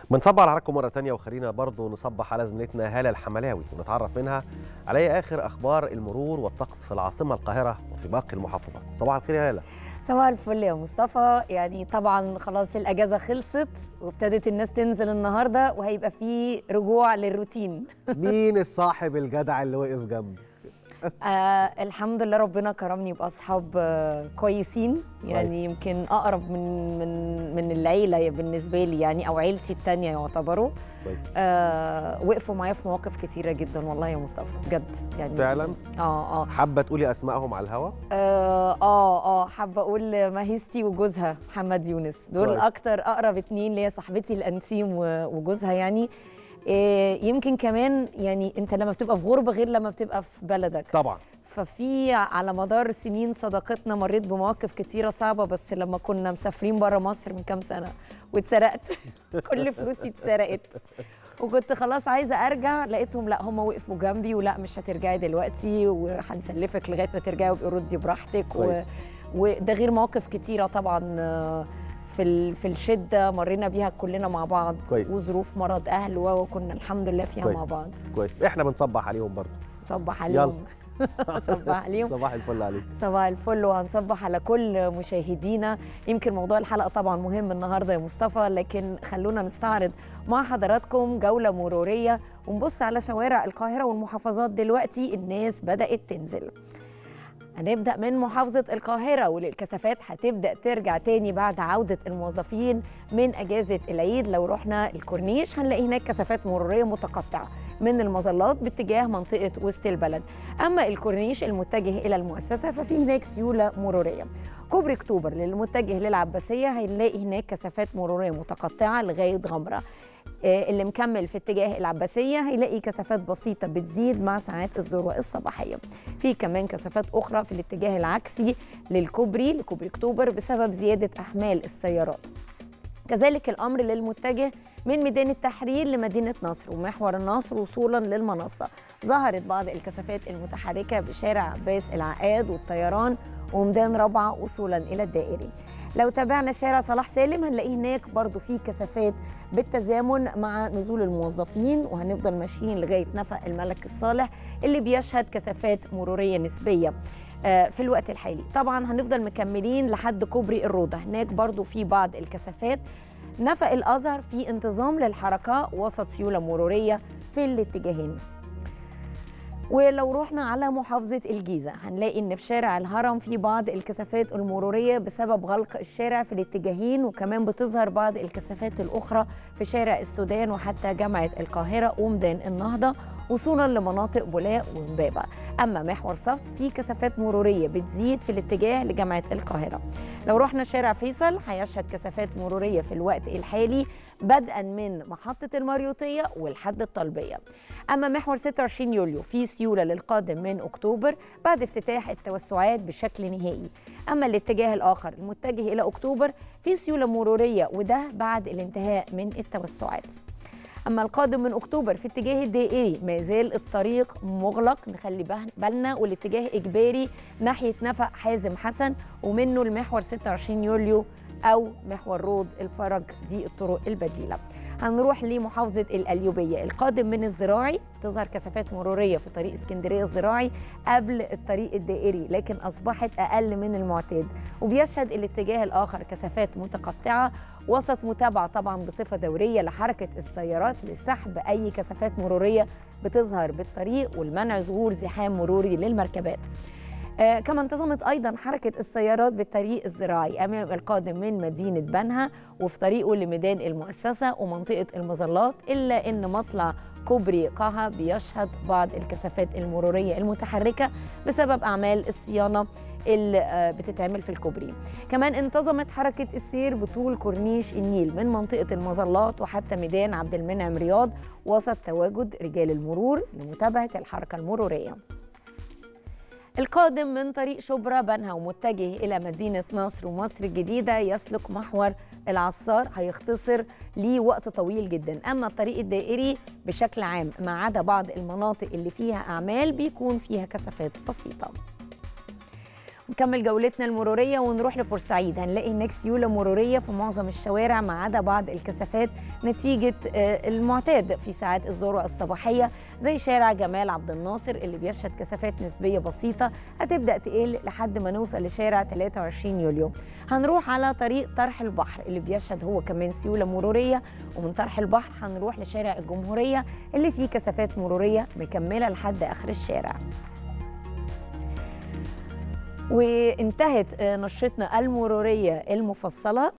بنصبح على حضراتكم مره تانية وخلينا برضو نصبح على زميلتنا هاله الحملاوي ونتعرف منها على إيه اخر اخبار المرور والطقس في العاصمه القاهره وفي باقي المحافظات صباح الخير يا هاله صباح الفل يا مصطفى يعني طبعا خلاص الاجازه خلصت وابتدت الناس تنزل النهارده وهيبقى في رجوع للروتين مين الصاحب الجدع اللي وقف جنبي آه الحمد لله ربنا كرمني باصحاب آه كويسين يعني يمكن اقرب من من من العيله بالنسبه لي يعني او عيلتي الثانيه يعتبروا كويس آه وقفوا معايا في مواقف كتيره جدا والله يا مصطفى بجد يعني فعلا اه اه حابه تقولي اسمائهم على الهوا اه اه اه حابه اقول ماهيستي وجوزها محمد يونس دول كويس. اكتر اقرب اتنين ليا صاحبتي الانتيم و- وجوزها يعني إيه يمكن كمان يعني انت لما بتبقى في غربه غير لما بتبقى في بلدك طبعا ففي على مدار سنين صداقتنا مريت بمواقف كتيره صعبه بس لما كنا مسافرين بره مصر من كام سنه واتسرقت كل فلوسي اتسرقت وكنت خلاص عايزه ارجع لقيتهم لا هم وقفوا جنبي ولا مش هترجعي دلوقتي وهنسلفك لغايه ما ترجعي وابقي ردي براحتك و... كويس. وده غير مواقف كتيره طبعا آه، في ال... في الشده مرينا بيها كلنا مع بعض كويس. وظروف مرض اهل و- وكنا الحمد لله فيها كويس. مع بعض كويس احنا بنصبح عليهم برضو صبح عليهم صبح عليهم صباح الفل عليك صباح الفل وهنصبح على كل مشاهدينا يمكن موضوع الحلقه طبعا مهم النهارده يا مصطفى لكن خلونا نستعرض مع حضراتكم جوله مروريه ونبص على شوارع القاهره والمحافظات دلوقتي الناس بدات تنزل هنبدا من محافظه القاهره واللي الكثافات هتبدا ترجع تاني بعد عوده الموظفين من اجازه العيد لو رحنا الكورنيش هنلاقي هناك كثافات مروريه متقطعه من المظلات باتجاه منطقه وسط البلد اما الكورنيش المتجه الى المؤسسه ففي هناك سيوله مروريه كوبري اكتوبر للمتجه للعباسيه هنلاقي هناك كثافات مروريه متقطعه لغايه غمره آه، اللي مكمل في اتجاه العباسيه هيلاقي كثافات بسيطه بتزيد مع ساعات الذروه الصباحيه في كمان كثافات اخرى في الاتجاه العكسي للكوبري لكوبري اكتوبر بسبب زياده احمال السيارات كذلك الامر للمتجه من ميدان التحرير لمدينه نصر ومحور النصر وصولا للمنصه ظهرت بعض الكثافات المتحركه بشارع عباس العقاد والطيران وميدان رابعه وصولا الى الدائري لو تابعنا شارع صلاح سالم هنلاقي هناك برضو في كثافات بالتزامن مع نزول الموظفين وهنفضل ماشيين لغايه نفق الملك الصالح اللي بيشهد كثافات مروريه نسبيه آه، في الوقت الحالي طبعا هنفضل مكملين لحد كوبري الروضه هناك برضو في بعض الكثافات نفق الازهر في انتظام للحركه وسط سيوله مروريه في الاتجاهين ولو رحنا على محافظة الجيزة هنلاقي إن في شارع الهرم في بعض الكثافات المرورية بسبب غلق الشارع في الاتجاهين وكمان بتظهر بعض الكثافات الأخرى في شارع السودان وحتى جامعة القاهرة وميدان النهضة وصولا لمناطق بولاق ومبابة أما محور صفت في كثافات مرورية بتزيد في الاتجاه لجامعة القاهرة لو رحنا شارع فيصل هيشهد كثافات مرورية في الوقت الحالي بدءا من محطة المريوطية والحد الطلبية أما محور 26 يوليو في سيولة للقادم من أكتوبر بعد افتتاح التوسعات بشكل نهائي أما الاتجاه الآخر المتجه إلى أكتوبر في سيولة مرورية وده بعد الانتهاء من التوسعات اما القادم من اكتوبر في اتجاه الدائري ما زال الطريق مغلق نخلي به- بالنا والاتجاه اجباري ناحيه نفق حازم حسن ومنه المحور 26 يوليو او محور رود الفرج دي الطرق البديله هنروح لمحافظة القليوبية القادم من الزراعي تظهر كثافات مرورية في طريق اسكندرية الزراعي قبل الطريق الدائري لكن أصبحت أقل من المعتاد وبيشهد الاتجاه الآخر كثافات متقطعة وسط متابعة طبعا بصفة دورية لحركة السيارات لسحب أي كثافات مرورية بتظهر بالطريق والمنع ظهور زحام مروري للمركبات آه كما انتظمت ايضا حركه السيارات بالطريق الزراعي امام القادم من مدينه بنها وفي طريقه لميدان المؤسسه ومنطقه المظلات الا ان مطلع كوبري قاها بيشهد بعض الكثافات المروريه المتحركه بسبب اعمال الصيانه اللي آه، بتتعمل في الكوبري كمان انتظمت حركة السير بطول كورنيش النيل من منطقة المظلات وحتى ميدان عبد المنعم رياض وسط تواجد رجال المرور لمتابعة الحركة المرورية القادم من طريق شبرا بنها ومتجه إلى مدينة نصر ومصر الجديدة يسلك محور العصار هيختصر ليه وقت طويل جدا أما الطريق الدائري بشكل عام ما عدا بعض المناطق اللي فيها أعمال بيكون فيها كثافات بسيطة نكمل جولتنا المرورية ونروح لبورسعيد هنلاقي هناك سيولة مرورية في معظم الشوارع ما عدا بعض الكثافات نتيجة المعتاد في ساعات الذروة الصباحية زي شارع جمال عبد الناصر اللي بيشهد كثافات نسبية بسيطة هتبدأ تقل لحد ما نوصل لشارع 23 يوليو هنروح على طريق طرح البحر اللي بيشهد هو كمان سيولة مرورية ومن طرح البحر هنروح لشارع الجمهورية اللي فيه كثافات مرورية مكملة لحد آخر الشارع وانتهت نشرتنا المرورية المفصلة